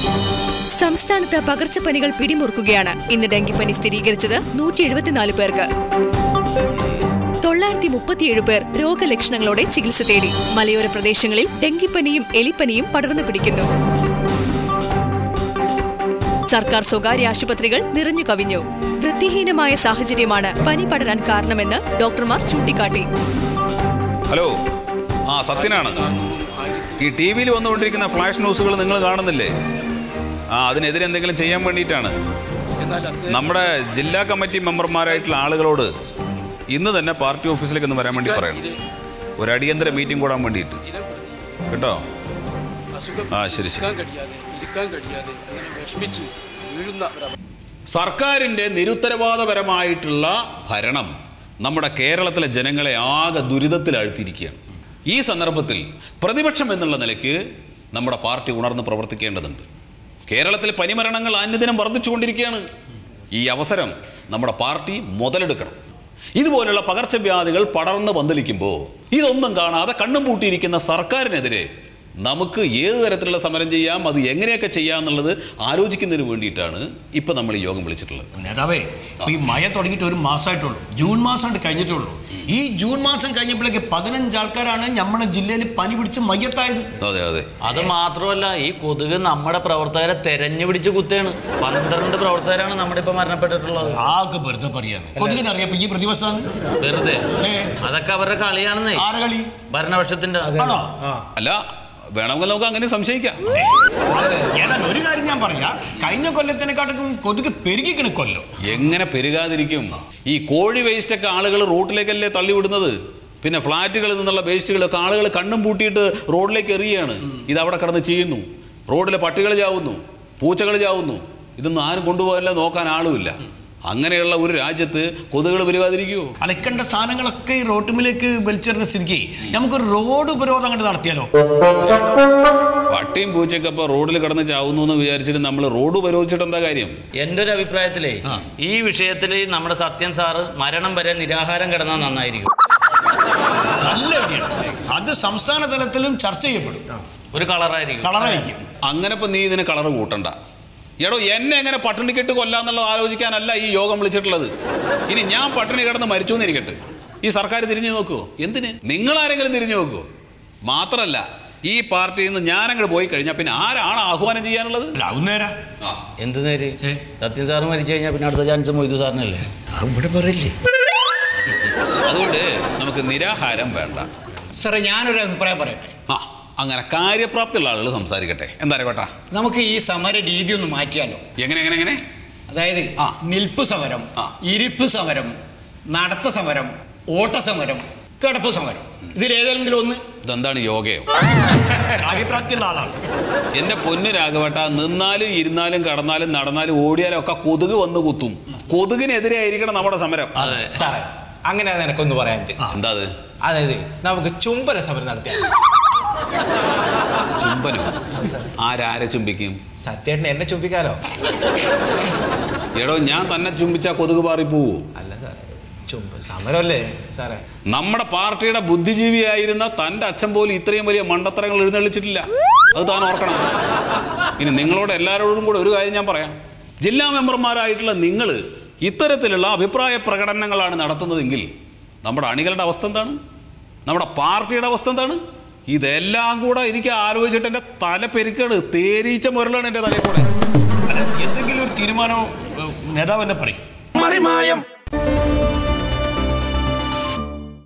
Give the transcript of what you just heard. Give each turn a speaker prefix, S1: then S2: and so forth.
S1: സംസ്ഥാനത്ത് പകർച്ചപ്പനികൾ പിടിമുറുക്കുകയാണ് ഇന്ന് ഡെങ്കിപ്പനി സ്ഥിരീകരിച്ചത് നൂറ്റി എഴുപത്തിനാല് പേർക്ക് തൊള്ളായിരത്തി മുപ്പത്തിയേഴ് പേർ രോഗലക്ഷണങ്ങളോടെ ചികിത്സ തേടി മലയോര പ്രദേശങ്ങളിൽ ഡെങ്കിപ്പനിയും എലിപ്പനിയും പടർന്നു പിടിക്കുന്നു സർക്കാർ സ്വകാര്യ ആശുപത്രികൾ നിറഞ്ഞു കവിഞ്ഞു വൃത്തിഹീനമായ സാഹചര്യമാണ് പനി പടരാൻ കാരണമെന്ന് ഡോക്ടർമാർ ചൂണ്ടിക്കാട്ടി
S2: ഹലോ ആ സത്യനാണ് ഈ ടി വിയിൽ വന്നുകൊണ്ടിരിക്കുന്ന ഫ്ലാഷ് ന്യൂസുകൾ നിങ്ങൾ കാണുന്നില്ലേ ആ അതിനെതിരെ എന്തെങ്കിലും ചെയ്യാൻ വേണ്ടിയിട്ടാണ് നമ്മുടെ ജില്ലാ കമ്മിറ്റി മെമ്പർമാരായിട്ടുള്ള ആളുകളോട് ഇന്ന് തന്നെ പാർട്ടി ഓഫീസിലേക്ക് ഒന്ന് വരാൻ വേണ്ടി പറയണം ഒരു അടിയന്തര മീറ്റിംഗ് കൂടാൻ വേണ്ടിയിട്ട് കേട്ടോ ആ ശരി ശരി
S3: കഴിയാതെ ഇരിക്കാൻ കഴിയാതെ അങ്ങനെ വിഷമിച്ച് വീഴുന്ന ഒരു
S2: സർക്കാരിൻ്റെ നിരുത്തരവാദപരമായിട്ടുള്ള ഭരണം നമ്മുടെ കേരളത്തിലെ ജനങ്ങളെ ആകെ ദുരിതത്തിലാഴ്ത്തിയിരിക്കുകയാണ് ഈ സന്ദർഭത്തിൽ പ്രതിപക്ഷം എന്നുള്ള നിലയ്ക്ക് നമ്മുടെ പാർട്ടി ഉണർന്ന് പ്രവർത്തിക്കേണ്ടതുണ്ട് കേരളത്തിൽ പനിമരണങ്ങൾ അനുദിനം വർദ്ധിച്ചുകൊണ്ടിരിക്കുകയാണ് ഈ അവസരം നമ്മുടെ പാർട്ടി മുതലെടുക്കണം ഇതുപോലുള്ള പകർച്ചവ്യാധികൾ പടർന്ന് പന്തലിക്കുമ്പോൾ ഇതൊന്നും കാണാതെ കണ്ണും പൂട്ടിയിരിക്കുന്ന സർക്കാരിനെതിരെ നമുക്ക് ഏത് തരത്തിലുള്ള സമരം ചെയ്യാം അത് എങ്ങനെയൊക്കെ ചെയ്യാം എന്നുള്ളത് ആലോചിക്കുന്നതിന് വേണ്ടിയിട്ടാണ് ഇപ്പം നമ്മൾ ഈ യോഗം വിളിച്ചിട്ടുള്ളത്
S4: നേതാവേ ഇപ്പൊ ഈ മഴ തുടങ്ങിയിട്ട് ഒരു മാസമായിട്ടുള്ളൂ ജൂൺ മാസമായിട്ട് കഴിഞ്ഞിട്ടുള്ളൂ ഈ ജൂൺ മാസം കഴിഞ്ഞപ്പോഴേക്ക് പതിനഞ്ച് ആൾക്കാരാണ് നമ്മുടെ ജില്ലയിൽ പനി പിടിച്ച് മയ്യത്തായത്
S2: അതെ അതെ
S5: അത് മാത്രമല്ല ഈ കൊതുക് നമ്മുടെ പ്രവർത്തകരെ തെരഞ്ഞു പിടിച്ച് കുത്തുകയാണ് പന്ത്രണ്ട് പ്രവർത്തകരാണ് നമ്മുടെ ഇപ്പൊ മരണപ്പെട്ടിട്ടുള്ളത്
S4: ആകെ വെറുതെ പറയാണ് കൊതുകിനറിയാം ഈ പ്രതിവസാണ്
S5: വെറുതെ
S4: ഏ
S5: അതൊക്കെ അവരുടെ കളിയാണെന്നേ
S4: ആരെ കളി
S5: ഭരണപക്ഷത്തിന്റെ
S4: ആണോ
S2: അല്ല വേണമെങ്കിൽ നമുക്ക് അങ്ങനെ സംശയിക്കാം
S4: ഏതായാലും ഒരു കാര്യം ഞാൻ പറയാ കഴിഞ്ഞ കൊല്ലത്തിനെക്കാട്ടും കൊതുക് പെരുകിക്കണ കൊല്ലം
S2: എങ്ങനെ പെരുകാതിരിക്കും ഈ കോഴി വേസ്റ്റൊക്കെ ആളുകൾ റോട്ടിലേക്കല്ലേ തള്ളിവിടുന്നത് പിന്നെ ഫ്ലാറ്റുകളിൽ നിന്നുള്ള വേസ്റ്റുകളൊക്കെ ആളുകൾ കണ്ണും പൂട്ടിയിട്ട് റോഡിലേക്ക് എറിയുകയാണ് ഇത് അവിടെ കിടന്ന് ചെയ്യുന്നു റോഡിലെ പട്ടികൾ ചാവുന്നു പൂച്ചകൾ ചാവുന്നു ഇതൊന്നും ആരും കൊണ്ടുപോകാനില്ല നോക്കാൻ ആളുമില്ല അങ്ങനെയുള്ള ഒരു രാജ്യത്ത് കൊതുകൾ പെരുകാതിരിക്കുമോ
S4: അലക്കേണ്ട സാധനങ്ങളൊക്കെ ഈ റോട്ടുമിലേക്ക് വലിച്ചെറിഞ്ഞ സ്ഥിതിക്ക് നമുക്കൊരു റോഡ് ഉപരോധം അങ്ങോട്ട് നടത്തിയാലോ
S2: പട്ടിയും പൂച്ചയൊക്കെ ഇപ്പോൾ റോഡിൽ കിടന്ന് ചാവുന്നു എന്ന് വിചാരിച്ചിട്ട് നമ്മൾ റോഡ് ഉപരോധിച്ചിട്ട് എന്താ കാര്യം
S5: എന്റെ ഒരു അഭിപ്രായത്തിലേ ഈ വിഷയത്തിൽ നമ്മുടെ സത്യൻ സാറ് മരണം വരെ നിരാഹാരം കിടന്നാൽ നന്നായിരിക്കും
S4: നല്ല ഐഡിയാണ് അത് സംസ്ഥാന തലത്തിലും ചർച്ച ചെയ്യപ്പെടും
S5: ഒരു കളറായിരിക്കും
S4: കളറായിരിക്കും
S2: അങ്ങനെ ഇപ്പം നീ ഇതിന് കളർ കൂട്ടണ്ട എടോ എന്നെ എങ്ങനെ പട്ടിണി കെട്ട് കൊല്ലാന്നുള്ളത് ആലോചിക്കാനല്ല ഈ യോഗം വിളിച്ചിട്ടുള്ളത് ഇനി ഞാൻ പട്ടിണി കിടന്ന് മരിച്ചു എന്നിരിക്കട്ടെ ഈ സർക്കാർ തിരിഞ്ഞു നോക്കുമോ എന്തിന് നിങ്ങൾ ആരെങ്കിലും തിരിഞ്ഞു നോക്കുമോ മാത്രമല്ല ഈ പാർട്ടിയിൽ നിന്ന് ഞാനങ്ങോട്ട് പോയി കഴിഞ്ഞാൽ പിന്നെ ആരാണ് ആഹ്വാനം ചെയ്യാനുള്ളത്
S4: അല്ല അത് നേരാ
S2: ആ
S5: എന്ത് നേര് സത്യൻ സാറ് മരിച്ചു കഴിഞ്ഞാൽ പിന്നെ അടുത്ത ചാൻസ് മൊയ്തു സാറിനല്ലേ
S4: അവിടെ പറയില്ലേ
S2: അതുകൊണ്ട് നമുക്ക് നിരാഹാരം വേണ്ട
S6: സാറേ ഞാനൊരു അഭിപ്രായം പറയട്ടെ
S2: ആ അങ്ങനെ കാര്യപ്രാപ്തിയുള്ള ആളുകൾ സംസാരിക്കട്ടെ എന്താ കേട്ടാ
S6: നമുക്ക് ഈ സമര രീതി ഒന്ന് മാറ്റിയാലോ
S2: എങ്ങനെ എങ്ങനെ എങ്ങനെ
S6: അതായത്
S2: ആ.
S6: നിൽപ്പ് സമരം
S2: ആ.
S6: ഇരിപ്പ് സമരം നടത്ത സമരം ഓട്ട സമരം കിടപ്പ് സമരം ഇതിലേതെങ്കിലും ഒന്ന്
S2: ഇതെന്താണ് യോഗയോ
S4: കാര്യപ്രാപ്തിയുള്ള ആളാണ്
S2: എന്റെ പൊന്നു രാഘവട്ട നിന്നാലും ഇരുന്നാലും കടന്നാലും നടന്നാലും ഓടിയാലും ഒക്കെ കൊതുക് വന്ന് കുത്തും കൊതുകിനെതിരെ ആയിരിക്കണം നമ്മുടെ സമരം
S5: അതെ
S7: സാറേ അങ്ങനെ നിനക്കൊന്ന് പറയാനുണ്ട്
S2: എന്താ അത്
S7: അതായത് നമുക്ക് ചുംബന സമരം നടത്തിയാൽ
S2: ചുംബനോ ആരാരെ ചുംബിക്കും
S7: സത്യേട്ടൻ എന്നെ ചുംബിക്കാലോ
S2: എടോ ഞാൻ തന്നെ ചുംബിച്ചാ കൊതുക് പാറിപ്പോവൂ
S7: അല്ല സാറേ ചുംബ സമരമല്ലേ സാറേ
S2: നമ്മുടെ പാർട്ടിയുടെ ബുദ്ധിജീവിയായിരുന്ന തൻ്റെ അച്ഛൻ പോലും ഇത്രയും വലിയ മണ്ടത്തരങ്ങൾ എഴുന്നള്ളിച്ചിട്ടില്ല അത് താൻ ഓർക്കണം ഇനി നിങ്ങളോട് എല്ലാവരോടും കൂടെ ഒരു കാര്യം ഞാൻ പറയാം ജില്ലാ മെമ്പർമാരായിട്ടുള്ള നിങ്ങൾ ഇത്തരത്തിലുള്ള അഭിപ്രായ പ്രകടനങ്ങളാണ് നടത്തുന്നതെങ്കിൽ നമ്മുടെ അണികളുടെ അവസ്ഥ എന്താണ് നമ്മുടെ പാർട്ടിയുടെ അവസ്ഥ എന്താണ് ഇതെല്ലാം കൂടെ എനിക്ക് ആലോചിച്ചിട്ട് എൻ്റെ തല പെരുക്കാണ് തേരീച്ച മുരളാണ് എൻ്റെ തലയിൽ കൂടെ
S4: അല്ല, എന്തെങ്കിലും ഒരു തീരുമാനം ഏഹ്, നേതാവ് എന്നെ പറയും
S8: മറിമായം